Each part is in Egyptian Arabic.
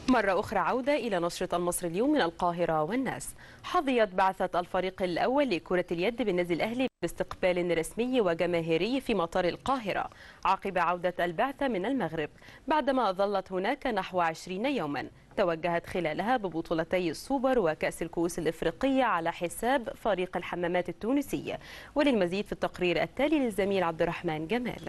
مرة أخرى عودة إلى نشرة المصري اليوم من القاهرة والناس حظيت بعثة الفريق الأول لكرة اليد بالنادي الأهلي باستقبال رسمي وجماهيري في مطار القاهرة عقب عودة البعثة من المغرب بعدما ظلت هناك نحو 20 يوما توجهت خلالها ببطولتي السوبر وكأس الكؤوس الإفريقية على حساب فريق الحمامات التونسية وللمزيد في التقرير التالي للزميل عبد الرحمن جمال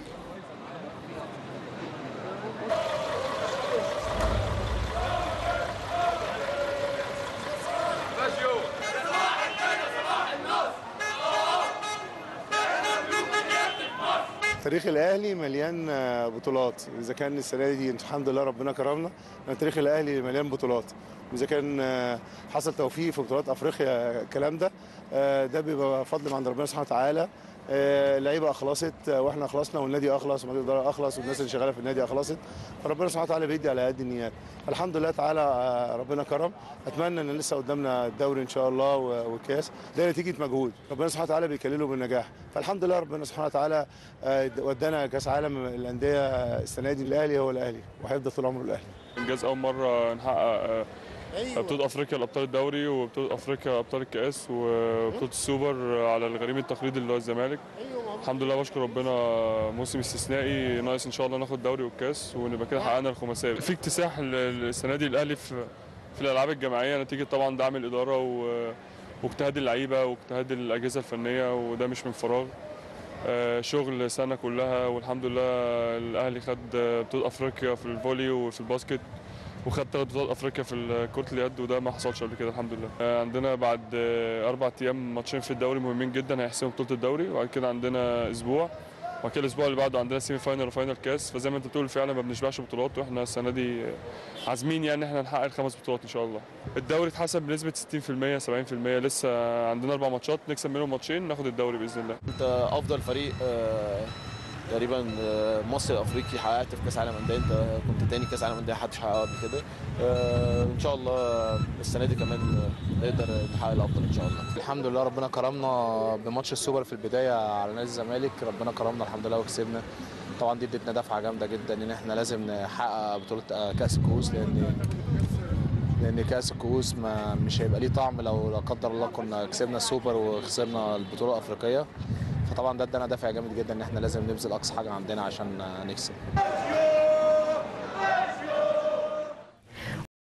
تاريخ الاهلي مليان بطولات اذا كان السنه دي الحمد لله ربنا كرمنا تاريخ الاهلي مليان بطولات اذا كان حصل توفيق في بطولات افريقيا الكلام ده ده بيبقى فضل من عند ربنا سبحانه وتعالى اللعيبه اخلصت واحنا اخلصنا والنادي اخلص ومجلس الاداره اخلص والناس اللي شغاله في النادي اخلصت فربنا سبحانه وتعالى بيدي على قد النيات الحمد لله تعالى ربنا كرم اتمنى ان لسه قدامنا الدوري ان شاء الله والكاس ده نتيجه مجهود ربنا سبحانه وتعالى بيكلله بالنجاح فالحمد لله ربنا سبحانه وتعالى ودانا كاس عالم الانديه السنه دي الاهلي هو الاهلي وهيفضل طول عمره الاهلي انجاز اول مره نحقق أيوة. بطولة افريقيا لابطال الدوري وبطولة افريقيا ابطال الكاس وبطولة السوبر على الغريم التقليدي اللي هو الزمالك أيوة. الحمد لله بشكر ربنا موسم استثنائي ناقص ان شاء الله ناخد دوري والكاس ونبقى كده حققنا الخماسيه في اكتساح السنه دي الاهلي في في الالعاب الجماعيه نتيجه طبعا دعم الاداره واجتهاد اللعيبه واجتهاد الاجهزه الفنيه وده مش من فراغ شغل سنه كلها والحمد لله الاهلي خد بطوله افريقيا في الفولي وفي الباسكت وخد ثلاث بطولات افريقيا في كره اليد وده ما حصلش قبل كده الحمد لله عندنا بعد اربع ايام ماتشين في الدوري مهمين جدا هيحسموا بطوله الدوري وبعد كده عندنا اسبوع وبعد كده الاسبوع اللي بعده عندنا سيمي فاينل وفاينل كاس فزي ما انت بتقول فعلا ما بنشبعش بطولات واحنا السنه دي عازمين يعني احنا نحقق الخمس بطولات ان شاء الله الدوري اتحسب بنسبه 60% 70% لسه عندنا اربع ماتشات نكسب منهم ماتشين ناخد الدوري باذن الله انت افضل فريق تقريبا مصري افريقي حققت في كاس عالم انديه انت كنت تاني كاس عالم انديه محدش حققه قبل كده ان شاء الله السنه دي كمان نقدر نحقق الافضل ان شاء الله الحمد لله ربنا كرمنا بماتش السوبر في البدايه على نادي الزمالك ربنا كرمنا الحمد لله وكسبنا طبعا دي ادتنا دفعه جامده جدا ان احنا لازم نحقق بطوله كاس الكؤوس لان لان كاس الكؤوس ما مش هيبقى ليه طعم لو لا قدر الله كنا كسبنا السوبر وخسرنا البطوله الافريقيه فطبعا ده ادانا دافع جامد جدا ان احنا لازم نبذل اقصى حاجه عندنا عشان نكسب